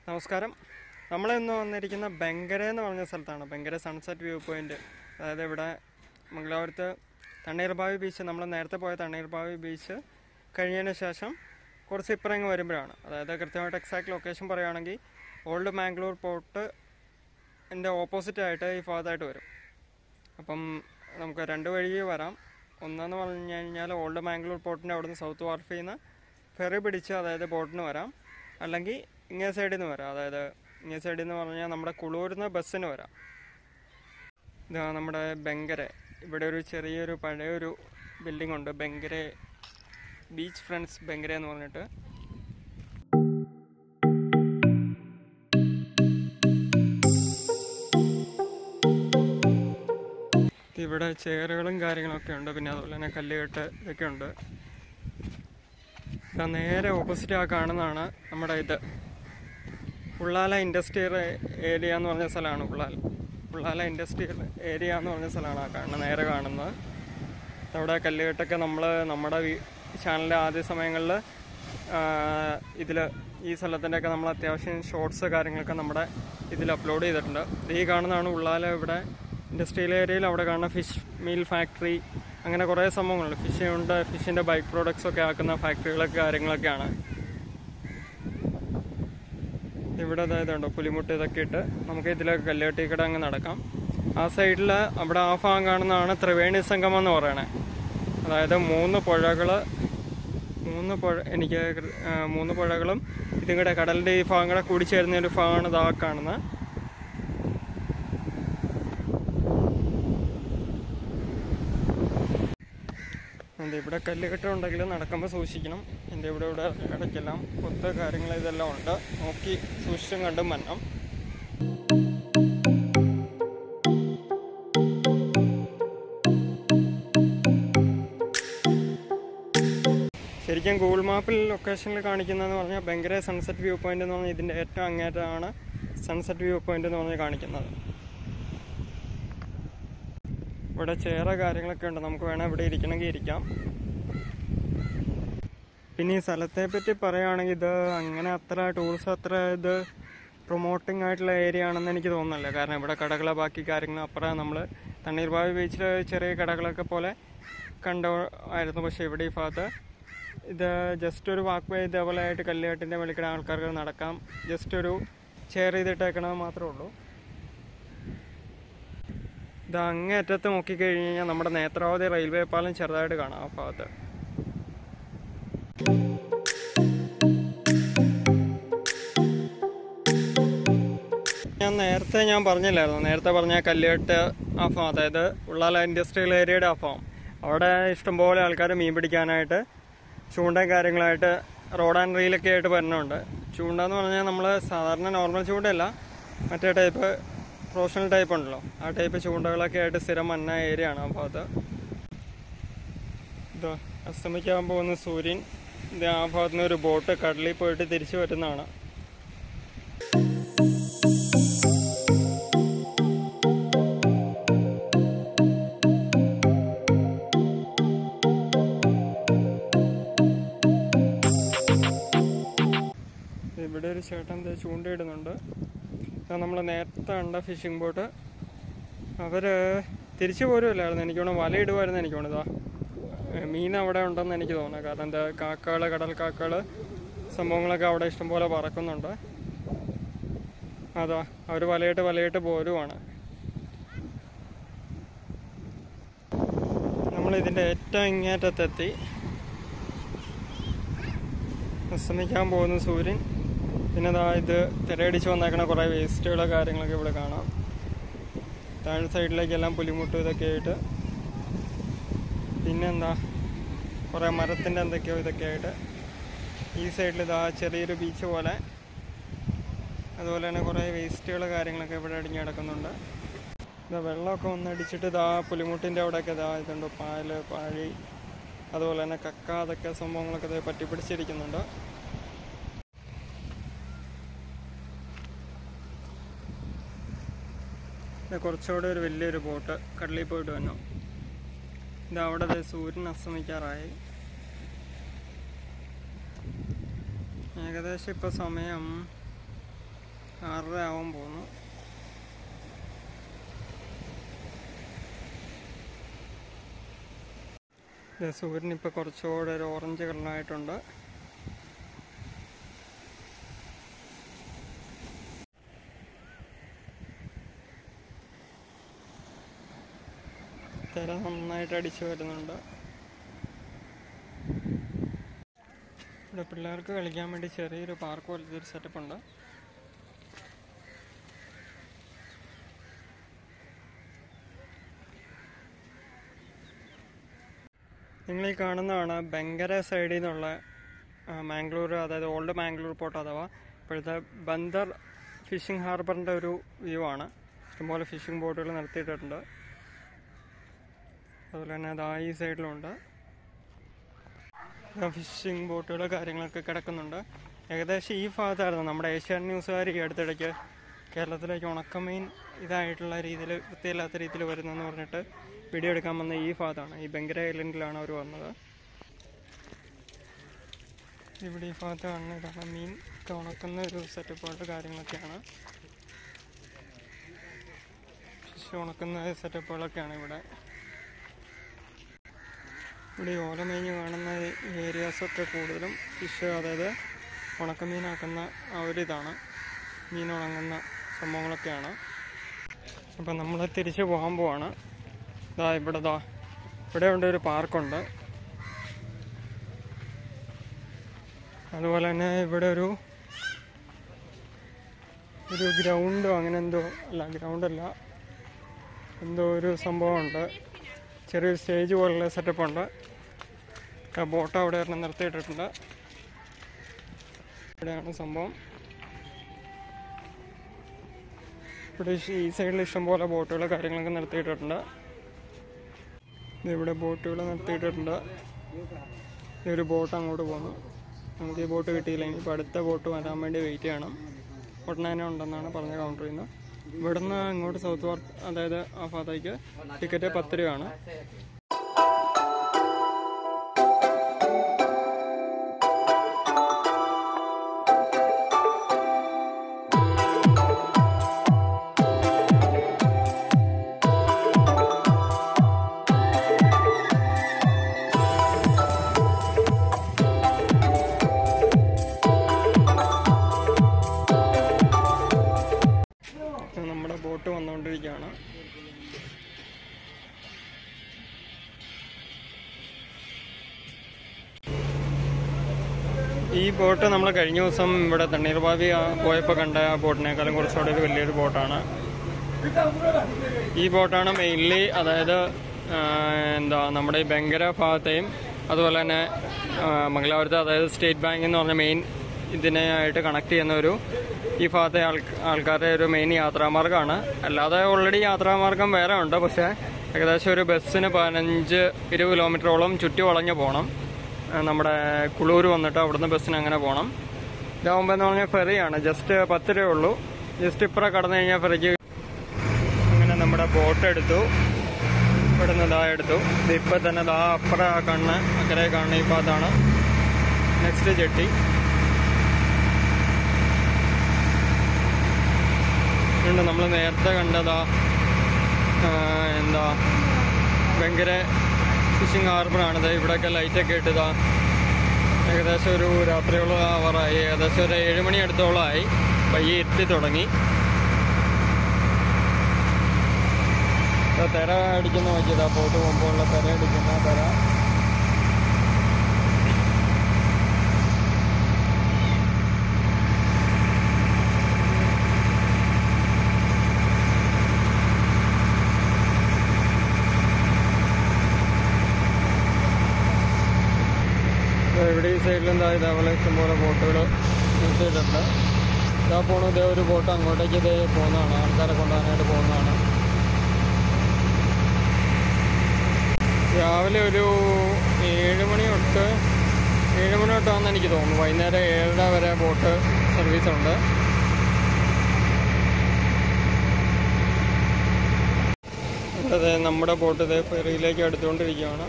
നമസ്കാരം നമ്മളിന്ന് വന്നിരിക്കുന്ന ബെങ്കര എന്ന് പറഞ്ഞ സ്ഥലത്താണ് ബെങ്കര സൺസെറ്റ് വ്യൂ പോയിന്റ് അതായത് ഇവിടെ മംഗലാപുരത്ത് തണ്ണീർബാവി ബീച്ച് നമ്മൾ നേരത്തെ പോയ തണ്ണീർബാവി ബീച്ച് കഴിഞ്ഞതിന് ശേഷം കുറച്ച് ഇപ്പുറങ്ങ് വരുമ്പോഴാണ് അതായത് കൃത്യമായിട്ട് എക്സാക്ട് ലൊക്കേഷൻ പറയുകയാണെങ്കിൽ ഓൾഡ് മാംഗ്ലൂർ പോർട്ട് എൻ്റെ ഓപ്പോസിറ്റ് ആയിട്ട് ഈ ഭാഗത്തായിട്ട് വരും അപ്പം നമുക്ക് രണ്ട് വഴി വരാം ഒന്നെന്ന് പറഞ്ഞു കഴിഞ്ഞാൽ ഓൾഡ് മാംഗ്ലൂർ പോർട്ടിൻ്റെ അവിടുന്ന് സൗത്ത് വാർഫിൽ നിന്ന് ഫെറി പിടിച്ച് അതായത് ബോട്ടിന് വരാം അല്ലെങ്കിൽ ഇങ്ങേ സൈഡിൽ നിന്ന് വരാം അതായത് ഇങ്ങേ സൈഡിൽ നിന്ന് പറഞ്ഞാൽ നമ്മുടെ കുളൂരിൽ നിന്ന് ബസ്സിന് വരാം ഇതാ നമ്മുടെ ബെങ്കര ഇവിടെ ഒരു ചെറിയൊരു പഴയൊരു ബിൽഡിംഗ് ഉണ്ട് ബെങ്കര ബീച്ച് ഫ്രണ്ട്സ് ബെങ്കര എന്ന് പറഞ്ഞിട്ട് ഇവിടെ ചെയറുകളും കാര്യങ്ങളൊക്കെ ഉണ്ട് പിന്നെ അതുപോലെ തന്നെ കല്ലുകെട്ട് ഇതൊക്കെ ഉണ്ട് ഇതാ നേരെ ഓപ്പോസിറ്റ് ആ കാണുന്നതാണ് നമ്മുടെ ഇത് ഉള്ളാല ഇൻഡസ്ട്രിയൽ ഏരിയ എന്ന് പറഞ്ഞ സ്ഥലമാണ് ഉള്ളാല ഉള്ളാല ഇൻഡസ്ട്രിയൽ ഏരിയ എന്ന് പറഞ്ഞ സ്ഥലമാണ് ആ കാണുന്നത് നേരെ കാണുന്നത് അവിടെ കല്ലുകെട്ടൊക്കെ നമ്മൾ നമ്മുടെ ചാനലിൻ്റെ ആദ്യ സമയങ്ങളിൽ ഇതിൽ ഈ സ്ഥലത്തിൻ്റെയൊക്കെ നമ്മൾ അത്യാവശ്യം ഷോർട്സ് കാര്യങ്ങളൊക്കെ നമ്മുടെ ഇതിൽ അപ്ലോഡ് ചെയ്തിട്ടുണ്ട് ഇത് ഈ കാണുന്നതാണ് ഉള്ളാല ഇവിടെ ഇൻഡസ്ട്രിയൽ ഏരിയയിൽ അവിടെ കാണുന്ന ഫിഷ് മീൽ ഫാക്ടറി അങ്ങനെ കുറേ സംഭവങ്ങളുണ്ട് ഫിഷ് ഉണ്ട് ഫിഷിൻ്റെ ബൈക്ക് പ്രോഡക്ട്സ് ഒക്കെ ആക്കുന്ന ഫാക്ടറികളൊക്കെ കാര്യങ്ങളൊക്കെയാണ് ഇവിടെ അതായത് ഉണ്ടോ പുലിമുട്ട് ഇതൊക്കെ ഇട്ട് നമുക്ക് ഇതിലൊക്കെ കല്ലുകെട്ടിക്കട അങ്ങ് നടക്കാം ആ സൈഡിൽ അവിടെ ആ ഭാഗം കാണുന്നതാണ് ത്രിവേണി സംഗമം എന്ന് പറയണേ അതായത് മൂന്ന് പുഴകൾ മൂന്ന് പുഴ എനിക്ക് കൃ- ആ, മൂന്ന് പുഴകളും ഇതും കൂടെ കടലിൻ്റെ ഈ ഭാഗം കൂടെ കൂടിച്ചേരുന്ന ഒരു ഭാഗമാണ് ഇതാ കാണുന്നത് അതെ ഇവിടെ കല്ലുകെട്ടം ഉണ്ടെങ്കിൽ നടക്കുമ്പോൾ സൂക്ഷിക്കണം എൻ്റെ ഇവിടെ ഇവിടെ ഇടയ്ക്കെല്ലാം കൊത്ത് കാര്യങ്ങൾ ഇതെല്ലാം ഉണ്ട് നോക്കി സൂക്ഷിച്ചും കണ്ടും വരണം ശരിക്കും ഗൂഗിൾ മാപ്പിൽ ലൊക്കേഷനിൽ കാണിക്കുന്നതെന്ന് പറഞ്ഞാൽ ഭയങ്കര സൺസെറ്റ് വ്യൂ പോയിന്റ് എന്ന് പറഞ്ഞാൽ ഇതിൻ്റെ ഏറ്റവും അങ്ങേറ്റമാണ് സൺസെറ്റ് വ്യൂ പോയിന്റ് എന്ന് പറഞ്ഞ് കാണിക്കുന്നത് ഇവിടെ ചെയറ കാര്യങ്ങളൊക്കെ ഉണ്ട് നമുക്ക് വേണം ഇവിടെ ഇരിക്കണമെങ്കിൽ ഇരിക്കാം പിന്നെ ഈ സ്ഥലത്തെ പറ്റി പറയുകയാണെങ്കിൽ ഇത് അങ്ങനെ അത്ര ടൂറിസം അത്ര ഇത് പ്രൊമോട്ടിംഗ് ആയിട്ടുള്ള ഏരിയ ആണെന്ന് എനിക്ക് തോന്നുന്നില്ല കാരണം ഇവിടെ കടകളെ ബാക്കി കാര്യങ്ങൾ അപ്പുറം നമ്മൾ തണ്ണീർബാവി ബീച്ചിൽ ചെറിയ കടകളൊക്കെ പോലെ കണ്ട ആയിരുന്നു പക്ഷേ ഇവിടെ ഈ ഭാഗത്ത് ഇത് ജസ്റ്റ് ഒരു വാക്ക് വേ ഇതേപോലെ ആയിട്ട് കല്ലുകെട്ടിൻ്റെ വെളിക്കട ആൾക്കാർക്ക് നടക്കാം ജസ്റ്റ് ഒരു ചെയർ ചെയ്തിട്ടേക്കണത് മാത്രമേ ഉള്ളൂ ഇത് അങ്ങേറ്റത്ത് നോക്കിക്കഴിഞ്ഞ് കഴിഞ്ഞാൽ നമ്മുടെ നേത്രാവതി റെയിൽവേ പാലം ചെറുതായിട്ട് കാണാം ആ ഭാഗത്ത് ഞാൻ നേരത്തെ ഞാൻ പറഞ്ഞില്ലായിരുന്നു നേരത്തെ പറഞ്ഞ കല്ലുകെട്ട് ആ ഫാം അതായത് ഉള്ളാല ഇൻഡസ്ട്രിയൽ ഏരിയയുടെ ആ ഫാം അവിടെ ഇഷ്ടംപോലെ ആൾക്കാർ മീൻ പിടിക്കാനായിട്ട് ചൂണ്ടയും കാര്യങ്ങളായിട്ട് റോഡ് ആൻഡ് റീലൊക്കെ ആയിട്ട് വരുന്നുണ്ട് ചൂണ്ട എന്ന് പറഞ്ഞാൽ നമ്മൾ സാധാരണ നോർമൽ ചൂണ്ടയല്ല മറ്റേ ടൈപ്പ് പ്രൊഫഷണൽ ടൈപ്പ് ഉണ്ടല്ലോ ആ ടൈപ്പ് ചൂണ്ടകളൊക്കെ ആയിട്ട് സ്ഥിരം വന്ന ഏരിയ ആണ് ആ ഭാഗത്ത് ഇത് അസ്തമിക്കാൻ പോകുന്ന സൂര്യൻ ഇത് ആ ഭാഗത്ത് നിന്ന് ഒരു ബോട്ട് കടലിൽ പോയിട്ട് തിരിച്ചു വരുന്നതാണ് ഇവിടെ ഒരു ചേട്ടൻ ദേ ചൂണ്ടയിടുന്നുണ്ട് നമ്മൾ നേരത്തെ കണ്ട ഫിഷിംഗ് ബോട്ട് അവര് തിരിച്ചു പോരുമല്ലായിരുന്നു എനിക്ക് തോന്നുന്നു വലയിടുമായിരുന്നു എനിക്ക് തോന്നുന്നു ഇതാ മീൻ അവിടെ ഉണ്ടെന്ന് എനിക്ക് തോന്നുന്നു കാരണം എന്താ കാക്കകൾ കടൽ കാക്കകൾ സംഭവങ്ങളൊക്കെ അവിടെ ഇഷ്ടംപോലെ പറക്കുന്നുണ്ട് അതാ അവർ വലയിട്ട് വലയിട്ട് പോരുവാണ് നമ്മൾ ഇതിൻ്റെ ഏറ്റവും ഇങ്ങേറ്റത്തെത്തി അസ്തമിക്കാൻ പോകുന്ന സൂര്യൻ പിന്നെ ദാ ഇത് തിരയടിച്ച് വന്നേക്കണ കുറേ വേസ്റ്റുകളോ കാര്യങ്ങളൊക്കെ ഇവിടെ കാണാം താഴെ സൈഡിലേക്കെല്ലാം പുലിമുട്ട് ഇതൊക്കെ ആയിട്ട് പിന്നെന്താ കുറേ മരത്തിൻ്റെ എന്തൊക്കെയോ ഇതൊക്കെ ആയിട്ട് ഈ സൈഡിൽ ഇതാ ചെറിയൊരു ബീച്ച് പോലെ അതുപോലെ തന്നെ കുറേ വേസ്റ്റുകൾ കാര്യങ്ങളൊക്കെ ഇവിടെ അടിഞ്ഞ് കിടക്കുന്നുണ്ട് ഇതാ വെള്ളമൊക്കെ വന്നടിച്ചിട്ട് ഇതാ പുലിമുട്ടിൻ്റെ അവിടെയൊക്കെ ഇതാ ഇതുണ്ട് പാല് പാഴി അതുപോലെ തന്നെ കക്ക അതൊക്കെ സംഭവങ്ങളൊക്കെ ഇത് പറ്റി പിടിച്ചിരിക്കുന്നുണ്ട് ഇത് കുറച്ചുകൂടെ ഒരു വലിയൊരു ബോട്ട് കടലിൽ പോയിട്ട് വന്നു ഇത് അവിടെ ദേ സൂര്യൻ അസ്തമിക്കാറായി ഏകദേശം ഇപ്പോൾ സമയം ആറര ആവാൻ പോകുന്നു ദേ സൂര്യൻ ഇപ്പോൾ കുറച്ചുകൂടെ ഒരു ഓറഞ്ച് കളറായിട്ടുണ്ട് തിര നന്നായിട്ട് അടിച്ചു വരുന്നുണ്ട് ഇവിടെ പിള്ളേർക്ക് കളിക്കാൻ വേണ്ടി ചെറിയൊരു പാർക്ക് പോലത്തെ ഒരു സെറ്റപ്പ് ഉണ്ട് നിങ്ങൾ ഈ കാണുന്നതാണ് ബങ്കര സൈഡിൽ നിന്നുള്ള ആ, മാംഗ്ലൂർ അതായത് ഓൾഡ് മാംഗ്ലൂർ പോർട്ട് അഥവാ ഇപ്പോഴത്തെ ബന്ദർ ഫിഷിംഗ് ഹാർബറിൻ്റെ ഒരു വ്യൂ ആണ് ഇഷ്ടംപോലെ ഫിഷിംഗ് ബോട്ടുകൾ നിർത്തിയിട്ടുണ്ട് അതുപോലെ തന്നെ അതാ ഈ സൈഡിലുണ്ട് ഫിഷിംഗ് ബോട്ടുകൾ കാര്യങ്ങളൊക്കെ കിടക്കുന്നുണ്ട് ഏകദേശം ഈ ഭാഗത്തായിരുന്നു നമ്മുടെ ഏഷ്യാൻ ന്യൂസുകാർ ഈ അടുത്തിടയ്ക്ക് കേരളത്തിലേക്ക് ഉണക്കമീൻ ഇതായിട്ടുള്ള രീതിയിൽ വൃത്തിയില്ലാത്ത രീതിയിൽ വരുന്നെന്ന് പറഞ്ഞിട്ട് വീഡിയോ എടുക്കാൻ വന്ന ഈ ഭാഗത്താണ് ഈ ബങ്കര ഐലൻഡിലാണ് അവർ വന്നത് ഇവിടെ ഈ ഭാഗത്ത് കാണുന്ന ഇതാണ് മീൻ ഒക്കെ ഉണക്കുന്ന ഒരു സെറ്റപ്പുകളുടെ കാര്യങ്ങളൊക്കെയാണ് ഫിഷ് ഉണക്കുന്ന സെറ്റപ്പുകളൊക്കെയാണ് ഇവിടെ ഇവിടെ ഈ ഓലമേഞ്ഞ് കാണുന്ന ഏരിയാസൊക്കെ കൂടുതലും ഫിഷ് അതായത് ഉണക്കമീനാക്കുന്ന ആ ഒരു ഇതാണ് മീൻ ഉണങ്ങുന്ന സംഭവങ്ങളൊക്കെയാണ് അപ്പം നമ്മൾ തിരിച്ച് പോകാൻ പോവാണ് ഇതാ ഇവിടെ ദാ ഇവിടെ ഉണ്ട് ഒരു പാർക്കുണ്ട് അതുപോലെ തന്നെ ഇവിടെ ഒരു ഒരു ഗ്രൗണ്ടോ അങ്ങനെ എന്തോ അല്ല ഗ്രൗണ്ടല്ല എന്തോ ഒരു സംഭവമുണ്ട് ചെറിയൊരു സ്റ്റേജ് പോലുള്ള സെറ്റപ്പ് ഉണ്ട് ആ ബോട്ട് അവിടെ ഒരെണ്ണം നിർത്തിയിട്ടിട്ടുണ്ട് ഇവിടെയാണ് സംഭവം ഇവിടെ ഈ സൈഡിൽ ഇഷ്ടംപോലെ ബോട്ടുകൾ കാര്യങ്ങളൊക്കെ നിർത്തിയിട്ടിട്ടുണ്ട് ദേ ഇവിടെ ബോട്ടുകൾ നിർത്തിയിട്ടിട്ടുണ്ട് ദേ ഒരു ബോട്ട് അങ്ങോട്ട് പോകുന്നു നമുക്ക് ഈ ബോട്ട് കിട്ടിയില്ല ഇനിയിപ്പോൾ അടുത്ത ബോട്ട് വരാൻ വേണ്ടി വെയിറ്റ് ചെയ്യണം ഉടനെ തന്നെ ഉണ്ടെന്നാണ് പറഞ്ഞ കൗണ്ടറിൽ നിന്ന് ഇവിടുന്ന് അങ്ങോട്ട് സൗത്ത് പാർക്ക് അതായത് ആ ഭാഗത്തേക്ക് ടിക്കറ്റ് പത്ത് രൂപയാണ് നമ്മുടെ ബോട്ട് വന്നുകൊണ്ടിരിക്കുകയാണ് ഈ ബോട്ട് നമ്മൾ കഴിഞ്ഞ ദിവസം ഇവിടെ തണ്ണീർബാവി ആ പോയപ്പോൾ കണ്ട ആ ബോട്ടിനേക്കാളും കുറച്ചുകൂടെ ഒരു വലിയൊരു ബോട്ടാണ് ഈ ബോട്ടാണ് മെയിൻലി അതായത് ആ, എന്താ നമ്മുടെ ഈ ബങ്കര ഭാഗത്തെയും അതുപോലെ തന്നെ ആ, മംഗലാപുരത്തെ അതായത് സ്റ്റേറ്റ് ബാങ്ക് എന്ന് പറഞ്ഞ മെയിൻ ഇതിനായിട്ട് കണക്ട് ചെയ്യുന്ന ഒരു ഈ ഭാഗത്തെ ആൾ ആൾക്കാരുടെ ഒരു മെയിൻ യാത്രാമാർഗ്ഗമാണ് അല്ലാതെ ഓൾറെഡി യാത്രാമാർഗം വേറെ ഉണ്ട് പക്ഷേ ഏകദേശം ഒരു ബസ്സിന് പതിനഞ്ച് ഇരുപത് കിലോമീറ്ററോളം ചുറ്റി വളഞ്ഞ് പോകണം ആ, നമ്മുടെ കുളൂർ വന്നിട്ട് അവിടുന്ന് ബസ്സിന് അങ്ങനെ പോകണം ഇതാകുമ്പോൾ എന്ന് പറഞ്ഞാൽ ഫെറിയാണ് ജസ്റ്റ് പത്ത് രൂപയേ ഉള്ളൂ ജസ്റ്റ് ഇപ്പുറം കടന്നു കഴിഞ്ഞാൽ ഫെറിക്ക് അങ്ങനെ നമ്മുടെ ബോട്ട് എടുത്തു ഇവിടെ നിന്ന് ഇതാ എടുത്തു ഇത് ഇപ്പം തന്നെ ഇതാ അപ്പുറം ആ കണ്ണ് അക്കരെ കാണുന്ന ഈ ഭാഗത്താണ് നെക്സ്റ്റ് ചെട്ടി ഉണ്ട് നമ്മൾ നേരത്തെ കണ്ടതാ ആ, എന്താ ഭയങ്കര ഫിഷിംഗ് ഹാർബറാണിത് ഇവിടെയൊക്കെ ലൈറ്റൊക്കെ ഇട്ടതാ ഏകദേശം ഒരു രാത്രിയോളം ആവാറായി ഏകദേശം ഒരു ഏഴ് മണി അടുത്തോളമായി പയ്യെ എത്തി തുടങ്ങി ദാ തിര അടിക്കുന്ന നോക്കിയതാ പോട്ട് പോകുമ്പോൾ ഉള്ള തിര അടിക്കുന്ന തിര ദാ ഇവിടെ ഈ സൈഡിൽ എന്താ ഇതേപോലെ ഇഷ്ടംപോലെ ബോട്ടുകൾ നിർത്തിയിട്ടുണ്ട് ഇതാ പോണു ഇതേ ഒരു ബോട്ട് അങ്ങോട്ടേക്ക് ഇതേ പോകുന്നതാണ് ആൾക്കാരെ കൊണ്ടുപോകാനായിട്ട് പോകുന്നതാണ് രാവിലെ ഒരു ഏഴ് മണി തൊട്ട് ഏഴ് മണി തൊട്ടാണെന്ന് എനിക്ക് തോന്നുന്നു വൈകുന്നേരം ഏഴര വരെ ബോട്ട് സർവീസ് ഉണ്ട് അതെ നമ്മുടെ ബോട്ട് ഇതേ ഫെറിയിലേക്ക് അടുത്തുകൊണ്ടിരിക്കുകയാണ്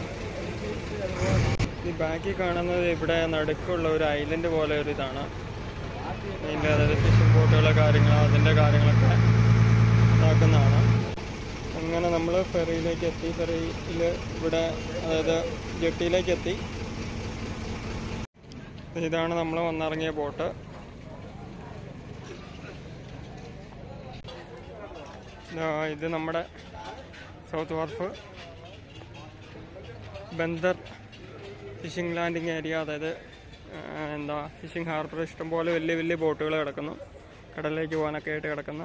ഈ ബാക്കിൽ കാണുന്നത് ഇവിടെ നടുക്കുള്ള ഒരു ഐലൻഡ് പോലെ ഒരു ഇതാണ് മെയിൻലി അതായത് ഫിഷിംഗ് ബോട്ടുകൾ കാര്യങ്ങൾ അതിൻ്റെ കാര്യങ്ങളൊക്കെ ഇതാക്കുന്നതാണ് അങ്ങനെ നമ്മൾ ഫെറിയിലേക്ക് എത്തി ഫെറിയിൽ ഇവിടെ അതായത് ജെട്ടിയിലേക്ക് എത്തി ഇതാണ് നമ്മൾ വന്നിറങ്ങിയ ബോട്ട് ദാ ഇത് നമ്മുടെ south wharf Bunder fishing landing area അതായത് ആ, എന്താ ഫിഷിംഗ് ഹാർബർ ഇഷ്ടംപോലെ വലിയ വലിയ ബോട്ടുകൾ കിടക്കുന്നു കടലിലേക്ക് പോകാനൊക്കെ ആയിട്ട് കിടക്കുന്ന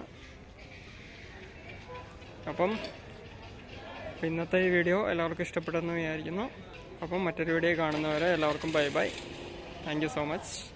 അപ്പം ഇന്നത്തെ ഈ വീഡിയോ എല്ലാവർക്കും ഇഷ്ടപ്പെട്ടെന്ന് വിചാരിക്കുന്നു അപ്പം മറ്റൊരു വീഡിയോ കാണുന്നവരെ എല്ലാവർക്കും bye bye thank you so much